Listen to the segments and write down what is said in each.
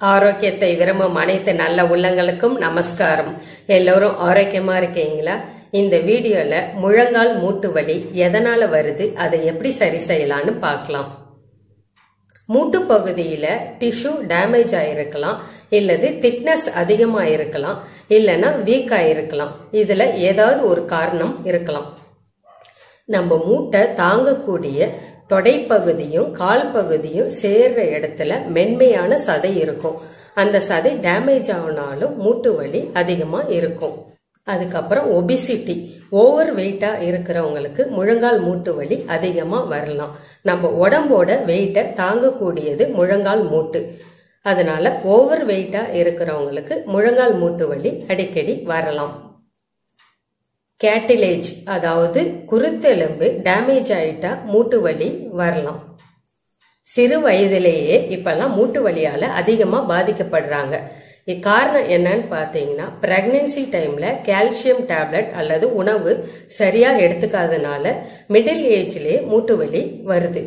ஆரோக்கியத்தை விரும்பும் அனைத்து நல்ல உள்ளங்களுக்கும் நமஸ்காரம் எல்லோரும் ஆரோக்கியமா இருக்கீங்களா இந்த வீடியோல முழங்கால் மூட்டு வலி எதனால வருது அதை எப்படி சரி செய்யலாம்னு பார்க்கலாம் மூட்டு பகுதியில டிஷ்யூ டேமேஜ் ஆயிருக்கலாம் இல்லது திக்னஸ் அதிகமா இருக்கலாம் இல்லைன்னா வீக் ஆயிருக்கலாம் இதுல ஏதாவது ஒரு காரணம் இருக்கலாம் நம்ம மூட்டை தாங்கக்கூடிய தொடைப்பகுதியும் கால் பகுதியும் சேர்ற இடத்துல மென்மையான சதை இருக்கும் அந்த சதை டேமேஜ் ஆனாலும் மூட்டு வலி அதிகமா இருக்கும் அதுக்கப்புறம் ஒபிசிட்டி ஓவர் வெயிட்டா இருக்கிறவங்களுக்கு முழங்கால் மூட்டு வலி அதிகமா வரலாம் நம்ம உடம்போட வெயிட்டை தாங்கக்கூடியது முழங்கால் மூட்டு அதனால ஓவர் வெயிட்டா இருக்கிறவங்களுக்கு முழங்கால் மூட்டு வலி அடிக்கடி வரலாம் கேட்டிலேஜ் அதாவது குருத்தெலும்பு டேமேஜ் ஆயிட்டா மூட்டு வலி வரலாம் சிறு வயதிலேயே இப்பெல்லாம் மூட்டு வலியால அதிகமா பாதிக்கப்படுறாங்க இக்காரணம் என்னன்னு பார்த்தீங்கன்னா பிரெக்னன்சி டைம்ல கால்சியம் டேப்லெட் அல்லது உணவு சரியா எடுத்துக்காதனால மிடில் ஏஜ்லயே மூட்டு வலி வருது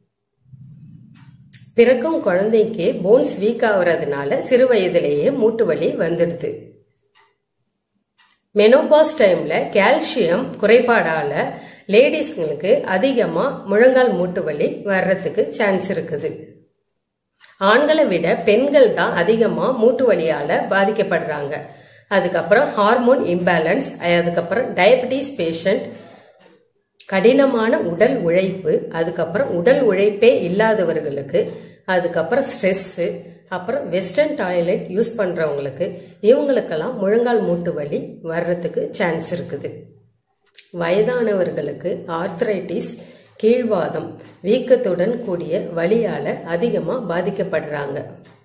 பிறக்கும் குழந்தைக்கு போன்ஸ் வீக் ஆகுறதுனால சிறு வயதிலேயே மூட்டு வலி வந்துடுது மெனோபாஸ் டைம்ல கால்சியம் குறைபாடால லேடிஸ்ங்களுக்கு அதிகமா முழங்கால் மூட்டு வலி வர்றதுக்கு சான்ஸ் இருக்குது ஆண்களை விட பெண்கள் தான் அதிகமா மூட்டு வலியால பாதிக்கப்படுறாங்க அதுக்கப்புறம் ஹார்மோன் இம்பேலன்ஸ் அதுக்கப்புறம் டயபெட்டிஸ் பேஷண்ட் கடினமான உடல் உழைப்பு அதுக்கப்புறம் உடல் உழைப்பே இல்லாதவர்களுக்கு அதுக்கப்புறம் ஸ்ட்ரெஸ்ஸு அப்புறம் வெஸ்டர்ன் டாய்லெட் யூஸ் பண்ணுறவங்களுக்கு இவங்களுக்கெல்லாம் முழங்கால் மூட்டு வலி வர்றதுக்கு சான்ஸ் இருக்குது வயதானவர்களுக்கு ஆர்த்ரைட்டிஸ் கீழ்வாதம் வீக்கத்துடன் கூடிய வலியால் அதிகமாக பாதிக்கப்படுறாங்க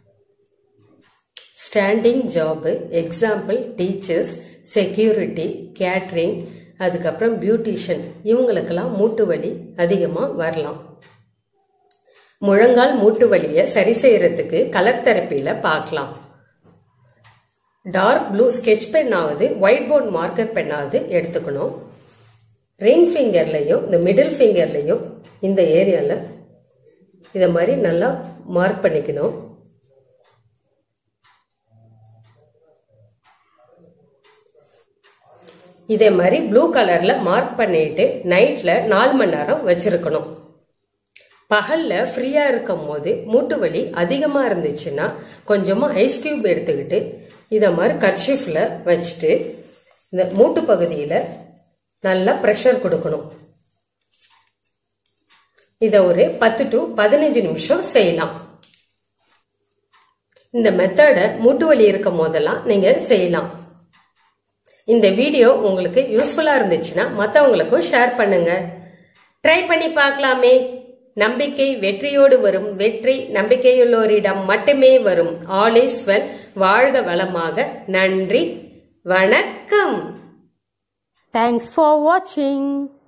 standing job example teachers security catering அதுக்கப்புறம் பியூட்டிஷியன் இவங்களுக்கெல்லாம் மூட்டு வலி அதிகமாக வரலாம் முழங்கால் மூட்டு வலியை சரி செய்யறதுக்கு கலர் தெரப்பியில பார்க்கலாம் டார்க் ப்ளூ ஸ்கெட்ச் பென்னாவது ஒயிட் போர்ட் மார்க்கர் பென்னாவது எடுத்துக்கணும் ரிங் ஃபிங்கர்லையும் இந்த மிடில் ஃபிங்கர்லையும் இந்த ஏரியாவில் இதை மாதிரி நல்லா மார்க் பண்ணிக்கணும் இதே மாதிரி ப்ளூ கலர்ல மார்க் பண்ணிட்டு நைட்ல நாலு மணி நேரம் வச்சிருக்கணும் பகல்ல ஃப்ரீயா இருக்கும் போது மூட்டு வலி அதிகமா இருந்துச்சுன்னா கொஞ்சமா ஐஸ் கியூப் எடுத்துக்கிட்டு இத மாதிரி கர்ஷிஃப்ல வச்சுட்டு இந்த மூட்டு பகுதியில நல்லா ப்ரெஷர் கொடுக்கணும் இத ஒரு பத்து டு பதினஞ்சு நிமிஷம் செய்யலாம் இந்த மெத்தடை மூட்டு வலி இருக்கும் போதெல்லாம் நீங்க செய்யலாம் இந்த வீடியோ உங்களுக்கு யூஸ்ஃபுல்லா இருந்துச்சுன்னா மற்றவங்களுக்கும் ஷேர் பண்ணுங்க ட்ரை பண்ணி பார்க்கலாமே நம்பிக்கை வெற்றியோடு வரும் வெற்றி நம்பிக்கையுள்ளோரிடம் மட்டுமே வரும் ஆல் இஸ் வெல் வாழ்க வளமாக நன்றி வணக்கம் Thanks for watching.